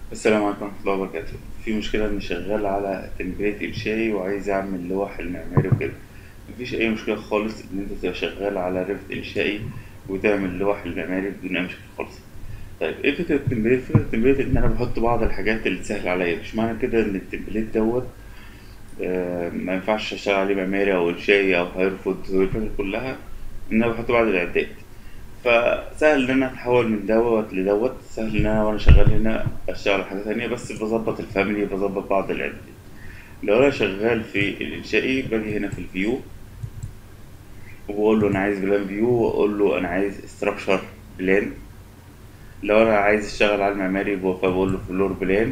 السلام عليكم ورحمة الله وبركاته في مشكلة إني شغال على تمبليت إنشائي وعايز أعمل لوح المعماري وكده مفيش أي مشكلة خالص إن أنت تبقى شغال على ريفت إنشائي وتعمل لوح المعماري بدون أي مشكلة خالص طيب إيه فكرة التمبليت؟ فكرة التمبليت إن أنا بحط بعض الحاجات اللي تسهل عليا مش معنى كده إن التمبليت دوت آه، ما ينفعش أشتغل عليه معماري أو إنشائي أو هيرفض هو الفكرة كلها إن أنا بحط بعض الإعداد فسهل ان انا اتحول من دوت لدوت سهل ان انا وانا شغال هنا اشتغل على حاجة تانية بس بظبط الفاميلي بظبط بعض الاعدادات لو انا شغال في الانشائي باجي هنا في الفيو وبقول له انا عايز بلان فيو واقول له انا عايز استراكشر بلان لو انا عايز اشتغل على المعماري فبقول له فلور بلان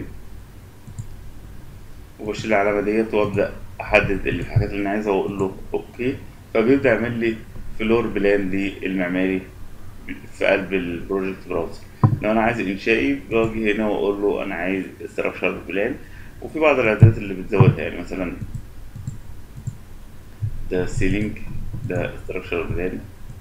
وبشيل العلامة ديت وابدأ احدد الحاجات اللي انا عايزها واقول له اوكي فبيبدأ يعمل لي فلور بلان للمعماري في قلب البروجكت براوزر لو انا عايز انشائي باجي هنا واقول له انا عايز استراكشر بلان وفي بعض الاعدادات اللي بتزودها يعني مثلا ده سيلينج ده استراكشر بلان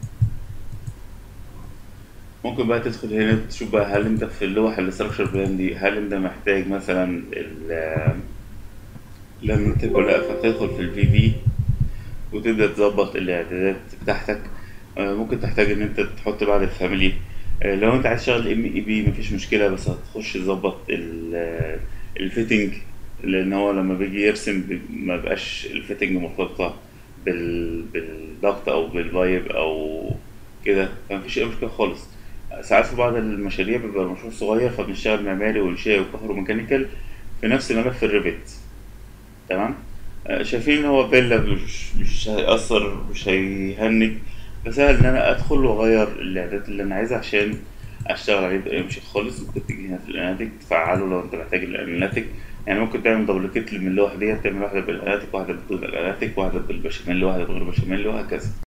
ممكن بقى تدخل هنا تشوف بقى هل انت في اللوحة الاستراكشر بلان دي هل انت محتاج مثلا ال لما تدخل فتدخل في الفي في وتبدأ تظبط الاعدادات بتاعتك آه، ممكن تحتاج ان انت تحط بعد الفاميلي آه، لو انت عايز تشتغل ام اي بي مفيش مشكله بس هتخش تظبط الفيتنج لان هو لما بيجي يرسم بي- ما بقاش الفيتنج مرتبطه بال بالضغط او بالفايب او كده فمفيش اي مشكله خالص ساعات في بعض المشاريع بيبقى المشروع صغير فبنشتغل معماري وانشائي وكهروميكانيكال في نفس ملف الريفت تمام آه، شايفين ان هو فيلا مش مش هيأثر مش هيهنج فسهل ان انا ادخل واغير الاعدادات اللي انا عايزها عشان اشتغل عليه بأي مشي خالص ممكن تيجي هنا في الاناليتيك تفعله لو انت محتاج الاناليتيك يعني ممكن تعمل دبليكيت من اللوحة ديت تعمل واحدة بالاناليتيك واحدة بدون الاناليتيك واحدة بالبشاميل واحدة بغير بشاميل وهكذا